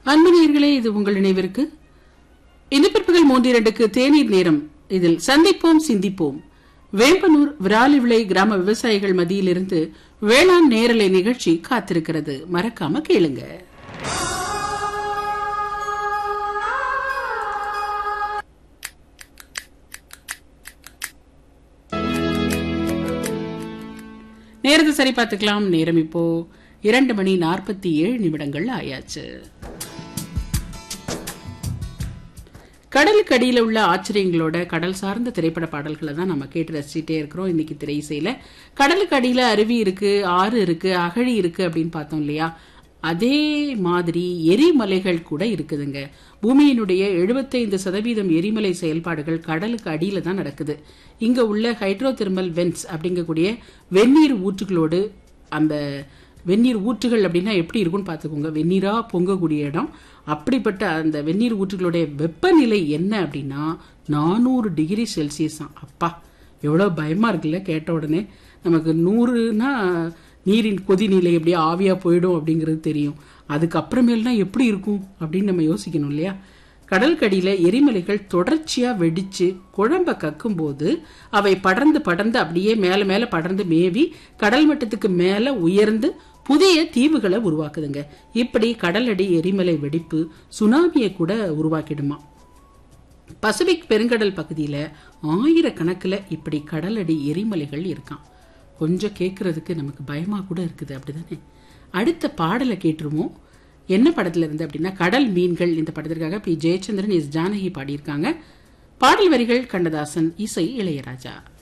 அன்பு நேயர்களே இது உங்கள் நினைவிற்கு இன்று பிற்பகல் மூன்று இரண்டுக்கு தேநீர் நேரம் இதில் சந்திப்போம் சிந்திப்போம் வேம்பனூர் விராலிவிளை கிராம விவசாயிகள் மத்தியிலிருந்து வேளாண் நேரலை நிகழ்ச்சி காத்திருக்கிறது மறக்காம கேளுங்க நேரத்தை சரி பார்த்துக்கலாம் நேரம் இப்போ இரண்டு மணி நாற்பத்தி ஏழு நிமிடங்கள் ஆயாச்சு கடலுக்கு அடியில் உள்ள ஆச்சரியங்களோட கடல் சார்ந்த திரைப்பட பாடல்களை தான் நம்ம கேட்டு ரசிச்சுட்டே இருக்கிறோம் இன்னைக்கு திரை இசையில கடலுக்கு அடியில அருவி இருக்கு ஆறு இருக்கு அகழி இருக்கு அப்படின்னு பார்த்தோம் இல்லையா அதே மாதிரி எரிமலைகள் கூட இருக்குதுங்க பூமியினுடைய எழுபத்தைந்து சதவீதம் எரிமலை செயல்பாடுகள் கடலுக்கு அடியில தான் நடக்குது இங்க உள்ள ஹைட்ரோ தெர்மல் வென்ட்ஸ் அப்படிங்கக்கூடிய வெந்நீர் ஊற்றுகளோடு அந்த வெந்நீர் ஊற்றுகள் அப்படின்னா எப்படி இருக்கும்னு பார்த்துக்கோங்க வெந்நீரா பொங்கக்கூடிய இடம் அப்படிப்பட்ட அந்த வெந்நீர் ஊற்றுகளுடைய வெப்பநிலை என்ன அப்படின்னா நானூறு டிகிரி செல்சியஸ் தான் அப்பா எவ்வளோ பயமா இருக்குல்ல கேட்ட உடனே நமக்கு நூறுனா நீரின் கொதிநிலை எப்படியே ஆவியா போயிடும் அப்படிங்கிறது தெரியும் அதுக்கப்புறமேல்னா எப்படி இருக்கும் அப்படின்னு நம்ம யோசிக்கணும் இல்லையா கடல்கடியில எரிமலைகள் தொடர்ச்சியா வெடிச்சு குழம்ப கக்கும்போது அவை படர்ந்து படர்ந்து அப்படியே மேல மேல படர்ந்து மேவி கடல் மட்டத்துக்கு மேல உயர்ந்து புதிய தீவுகளை உருவாக்குதுங்க இப்படி கடலடி எரிமலை வெடிப்பு சுனாமியை கூட உருவாக்கிடுமா பசிபிக் பெருங்கடல் பகுதியில ஆயிரக்கணக்கில் இப்படி கடலடி எரிமலைகள் இருக்கான் கொஞ்சம் கேட்கறதுக்கு நமக்கு பயமா கூட இருக்குது அப்படிதானே அடுத்த பாடலை கேட்டுருவோம் என்ன படத்துல இருந்து அப்படின்னா கடல் மீன்கள் இந்த படத்திற்காக பி ஜெயச்சந்திரன் எஸ் ஜானகி பாடியிருக்காங்க பாடல் வரிகள் கண்ணதாசன் இசை இளையராஜா